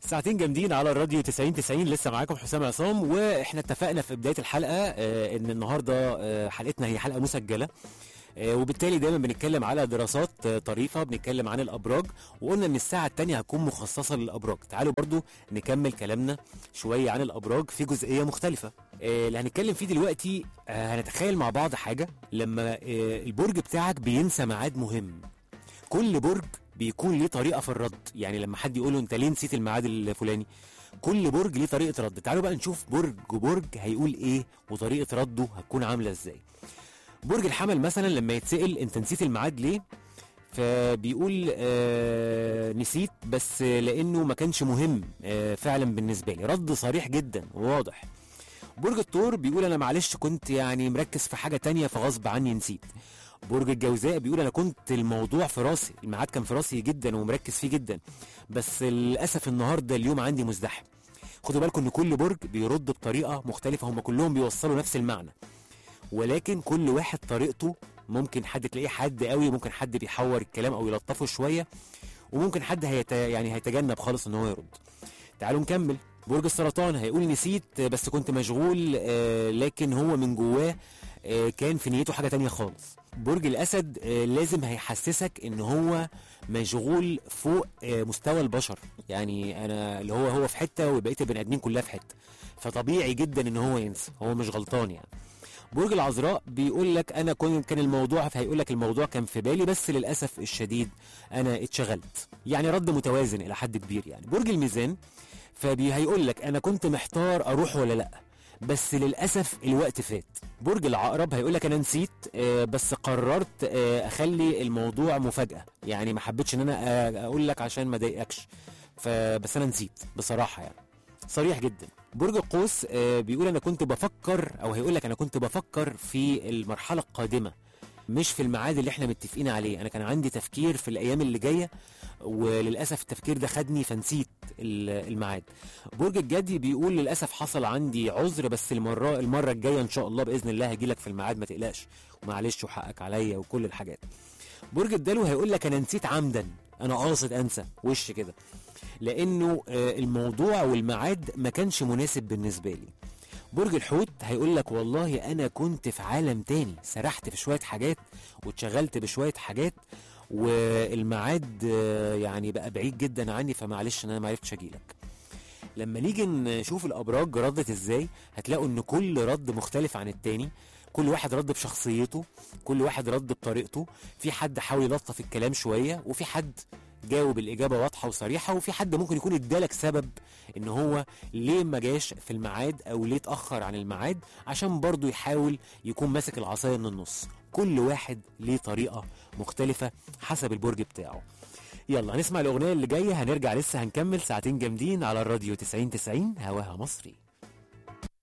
ساعتين جامدين على الراديو 90 90 لسه معاكم حسام عصام واحنا اتفقنا في بدايه الحلقه آه، ان النهارده آه، حلقتنا هي حلقه مسجله آه، وبالتالي دايما بنتكلم على دراسات آه، طريفه بنتكلم عن الابراج وقلنا ان الساعه الثانيه هتكون مخصصه للابراج تعالوا برضو نكمل كلامنا شويه عن الابراج في جزئيه مختلفه آه، اللي هنتكلم فيه دلوقتي آه، هنتخيل مع بعض حاجه لما آه، البرج بتاعك بينسى ميعاد مهم كل برج بيكون ليه طريقه في الرد يعني لما حد يقول له انت ليه نسيت الميعاد الفلاني كل برج ليه طريقه رد تعالوا بقى نشوف برج برج هيقول ايه وطريقه رده هتكون عامله ازاي برج الحمل مثلا لما يتسال انت نسيت الميعاد ليه فبيقول آه نسيت بس لانه ما كانش مهم آه فعلا بالنسبه لي رد صريح جدا وواضح برج الثور بيقول انا معلش كنت يعني مركز في حاجه تانية فغصب عني نسيت برج الجوزاء بيقول انا كنت الموضوع في راسي الميعاد كان في راسي جدا ومركز فيه جدا بس للاسف النهارده اليوم عندي مزدحم خدوا بالكم ان كل برج بيرد بطريقه مختلفه هم كلهم بيوصلوا نفس المعنى ولكن كل واحد طريقته ممكن حد تلاقيه حد قوي ممكن حد بيحور الكلام او يلطفه شويه وممكن حد هيت يعني هيتجنب خالص ان هو يرد تعالوا نكمل برج السرطان هيقول نسيت بس كنت مشغول آه، لكن هو من جواه آه، كان في نيته حاجه تانية خالص برج الاسد آه، لازم هيحسسك ان هو مشغول فوق آه، مستوى البشر يعني انا اللي هو هو في حته وبقيه البني ادمين كلها في حته فطبيعي جدا ان هو ينسى هو مش غلطان يعني برج العذراء بيقول لك انا كن- كان الموضوع هيقول لك الموضوع كان في بالي بس للاسف الشديد انا اتشغلت يعني رد متوازن الى حد كبير يعني برج الميزان فهيقول لك انا كنت محتار اروح ولا لا بس للاسف الوقت فات برج العقرب هيقول لك انا نسيت آه، بس قررت آه، اخلي الموضوع مفاجاه يعني ما حبيتش ان انا آه، اقول لك عشان ما اضايقكش فبس انا نسيت بصراحه يعني صريح جدا برج القوس آه، بيقول انا كنت بفكر او هيقول لك انا كنت بفكر في المرحله القادمه مش في الميعاد اللي احنا متفقين عليه انا كان عندي تفكير في الايام اللي جايه وللاسف التفكير ده خدني فنسيت ال- الميعاد برج الجدي بيقول للاسف حصل عندي عذر بس المره المره الجايه ان شاء الله باذن الله هجي لك في الميعاد ما تقلقش ومعلش وحقك عليا وكل الحاجات برج الدلو هيقول لك انا نسيت عمدا انا قاصد انسى وش كده لانه آه، الموضوع والميعاد ما كانش مناسب بالنسبه لي برج الحوت هيقول لك والله انا كنت في عالم تاني سرحت في شويه حاجات واتشغلت بشويه حاجات والميعاد آه، يعني بقى بعيد جدا عني فمعلش ان انا ما عرفتش اجيلك لما نيجي نشوف الابراج ردت ازاي هتلاقوا ان كل رد مختلف عن التاني كل واحد رد بشخصيته كل واحد رد بطريقته في حد حاول يلطف الكلام شويه وفي حد جاوب الاجابه واضحه وصريحه وفي حد ممكن يكون ادالك سبب ان هو ليه ما جاش في الميعاد او ليه اتاخر عن الميعاد عشان برضه يحاول يكون ماسك العصايه من النص كل واحد ليه طريقه مختلفه حسب البرج بتاعه يلا هنسمع الاغنيه اللي جايه هنرجع لسه هنكمل ساعتين جامدين على الراديو 90 90 هواها مصري